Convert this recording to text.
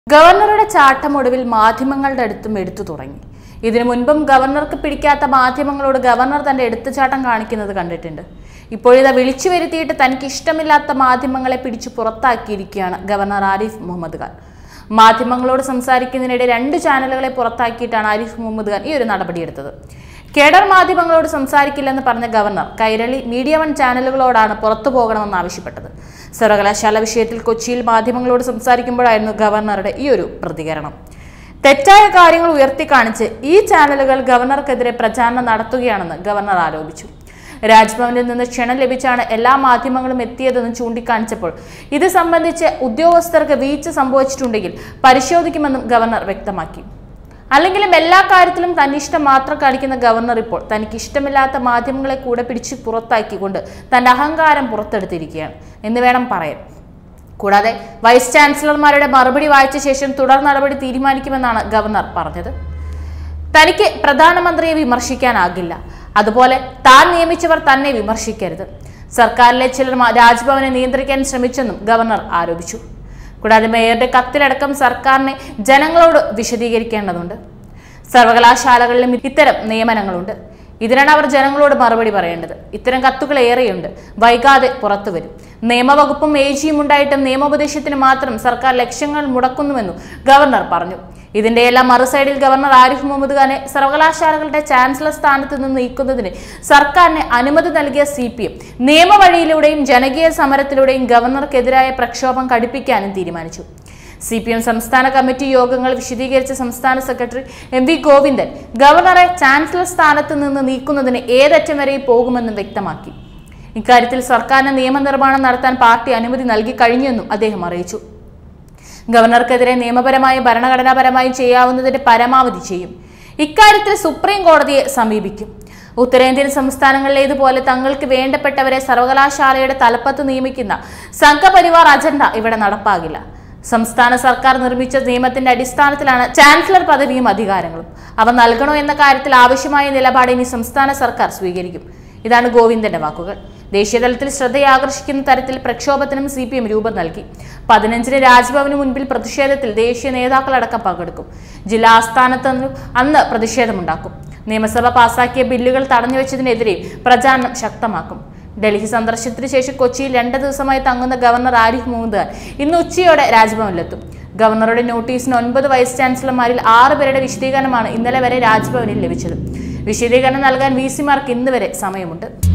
ഗവർണറുടെ ചാട്ടം ഒടുവിൽ മാധ്യമങ്ങളുടെ അടുത്തും എടുത്തു തുടങ്ങി ഇതിനു മുൻപും ഗവർണർക്ക് പിടിക്കാത്ത മാധ്യമങ്ങളോട് ഗവർണർ തന്റെ എടുത്തുചാട്ടം കാണിക്കുന്നത് കണ്ടിട്ടുണ്ട് ഇപ്പോഴിതാ വിളിച്ചു വരുത്തിയിട്ട് തനിക്ക് ഇഷ്ടമില്ലാത്ത മാധ്യമങ്ങളെ പിടിച്ചു പുറത്താക്കിയിരിക്കുകയാണ് ഗവർണർ ആരിഫ് മുഹമ്മദ് ഖാൻ മാധ്യമങ്ങളോട് സംസാരിക്കുന്നതിനിടെ രണ്ട് ചാനലുകളെ പുറത്താക്കിയിട്ടാണ് ആരിഫ് മുഹമ്മദ് ഖാൻ ഈ ഒരു നടപടിയെടുത്തത് കേഡർ മാധ്യമങ്ങളോട് സംസാരിക്കില്ലെന്ന് പറഞ്ഞ ഗവർണർ കൈരളി മീഡിയ വൺ ചാനലുകളോടാണ് പുറത്തു പോകണമെന്ന് ആവശ്യപ്പെട്ടത് സർവകലാശാല വിഷയത്തിൽ കൊച്ചിയിൽ മാധ്യമങ്ങളോട് സംസാരിക്കുമ്പോഴായിരുന്നു ഗവർണറുടെ ഈ ഒരു പ്രതികരണം തെറ്റായ കാര്യങ്ങൾ ഉയർത്തിക്കാണിച്ച് ഈ ചാനലുകൾ ഗവർണർക്കെതിരെ പ്രചാരണം നടത്തുകയാണെന്ന് ഗവർണർ ആരോപിച്ചു രാജ്ഭവനിൽ നിന്ന് ക്ഷണം ലഭിച്ചാണ് എല്ലാ മാധ്യമങ്ങളും എത്തിയതെന്ന് ചൂണ്ടിക്കാണിച്ചപ്പോൾ ഇത് സംബന്ധിച്ച് ഉദ്യോഗസ്ഥർക്ക് വീഴ്ച സംഭവിച്ചിട്ടുണ്ടെങ്കിൽ പരിശോധിക്കുമെന്നും ഗവർണർ വ്യക്തമാക്കി അല്ലെങ്കിലും എല്ലാ കാര്യത്തിലും തന്നിഷ്ടം മാത്രം കാണിക്കുന്ന ഗവർണർ ഇപ്പോൾ തനിക്ക് ഇഷ്ടമില്ലാത്ത മാധ്യമങ്ങളെ കൂടെ പിടിച്ച് പുറത്താക്കിക്കൊണ്ട് തന്റെ അഹങ്കാരം പുറത്തെടുത്തിരിക്കുകയാണ് എന്ന് വേണം പറയാൻ കൂടാതെ വൈസ് ചാൻസലർമാരുടെ മറുപടി വായിച്ച ശേഷം തുടർ നടപടി തീരുമാനിക്കുമെന്നാണ് ഗവർണർ പറഞ്ഞത് തനിക്ക് പ്രധാനമന്ത്രിയെ വിമർശിക്കാനാകില്ല അതുപോലെ താൻ നിയമിച്ചവർ തന്നെ വിമർശിക്കരുത് സർക്കാരിലെ ചിലർ മ- രാജ്ഭവനെ നിയന്ത്രിക്കാൻ ശ്രമിച്ചെന്നും ഗവർണർ ആരോപിച്ചു കൂടാതെ മേയറുടെ കത്തിലടക്കം സർക്കാരിനെ ജനങ്ങളോട് വിശദീകരിക്കേണ്ടതുണ്ട് സർവകലാശാലകളിലും ഇത്തരം നിയമനങ്ങളുണ്ട് ഇതിനാണ് അവർ ജനങ്ങളോട് മറുപടി പറയേണ്ടത് ഇത്തരം കത്തുകൾ ഏറെയുണ്ട് വൈകാതെ പുറത്തു വരും നിയമവകുപ്പും എ ജിയും ഉണ്ടായിട്ടും നിയമോപദേശത്തിന് മാത്രം സർക്കാർ ലക്ഷ്യങ്ങൾ മുടക്കുന്നുവെന്നും ഗവർണർ പറഞ്ഞു ഇതിന്റെ എല്ലാം മറുസൈഡിൽ ഗവർണർ ആരിഫ് മുഹമ്മദ് ഖാനെ സർവകലാശാലകളുടെ ചാൻസലർ സ്ഥാനത്ത് നിന്ന് നീക്കുന്നതിന് സർക്കാരിന് അനുമതി നൽകിയ സി പി എം നിയമവഴിയിലൂടെയും ജനകീയ സമരത്തിലൂടെയും ഗവർണർക്കെതിരായ പ്രക്ഷോഭം കടുപ്പിക്കാനും തീരുമാനിച്ചു സി പി എം സംസ്ഥാന കമ്മിറ്റി യോഗങ്ങൾ വിശദീകരിച്ച സംസ്ഥാന സെക്രട്ടറി എം വി ഗോവിന്ദൻ ഗവർണറെ ചാൻസലർ സ്ഥാനത്ത് നിന്ന് നീക്കുന്നതിന് ഏതറ്റം വരെ പോകുമെന്നും വ്യക്തമാക്കി ഇക്കാര്യത്തിൽ സർക്കാരിന് നിയമനിർമ്മാണം നടത്താൻ പാർട്ടി അനുമതി നൽകി കഴിഞ്ഞെന്നും അദ്ദേഹം അറിയിച്ചു ഗവർണർക്കെതിരെ നിയമപരമായും ഭരണഘടനാപരമായും ചെയ്യാവുന്നതിന്റെ പരമാവധി ചെയ്യും ഇക്കാര്യത്തിൽ സുപ്രീം കോടതിയെ സമീപിക്കും ഉത്തരേന്ത്യൻ സംസ്ഥാനങ്ങളിലേതുപോലെ തങ്ങൾക്ക് വേണ്ടപ്പെട്ടവരെ സർവകലാശാലയുടെ തലപ്പത്ത് നിയമിക്കുന്ന സംഘപരിവാർ അജണ്ട ഇവിടെ നടപ്പാകില്ല സംസ്ഥാന സർക്കാർ നിർമ്മിച്ച നിയമത്തിന്റെ അടിസ്ഥാനത്തിലാണ് ചാൻസലർ പദവിയും അധികാരങ്ങളും അവ നൽകണോ എന്ന കാര്യത്തിൽ ആവശ്യമായ നിലപാട് ഇനി സംസ്ഥാന സർക്കാർ സ്വീകരിക്കും ഇതാണ് ഗോവിന്ദന്റെ വാക്കുകൾ ദേശീയതലത്തിൽ ശ്രദ്ധയാകർഷിക്കുന്ന തരത്തിൽ പ്രക്ഷോഭത്തിനും സി പി എം രൂപം നൽകി പതിനഞ്ചിന് രാജ്ഭവന് മുൻപിൽ പ്രതിഷേധത്തിൽ ദേശീയ നേതാക്കളടക്കം പങ്കെടുക്കും ജില്ലാ ആസ്ഥാനത്ത് അന്ന് പ്രതിഷേധമുണ്ടാക്കും നിയമസഭ പാസാക്കിയ ബില്ലുകൾ തടഞ്ഞുവെച്ചതിനെതിരെ പ്രചാരണം ശക്തമാക്കും ഡൽഹി സന്ദർശനത്തിന് ശേഷം കൊച്ചിയിൽ രണ്ട് ദിവസമായി തങ്ങുന്ന ഗവർണർ ആരിഫ് മുഹമ്മദ് ഖാൻ ഇന്ന് ഉച്ചയോടെ രാജ്ഭവനിലെത്തും ഗവർണറുടെ നോട്ടീസിന് ഒൻപത് വൈസ് ചാൻസലർമാരിൽ ആറ് പേരുടെ വിശദീകരണമാണ് ഇന്നലെ വരെ രാജ്ഭവനിൽ ലഭിച്ചത് വിശദീകരണം നൽകാൻ വി സിമാർക്ക് ഇന്ന് വരെ സമയമുണ്ട്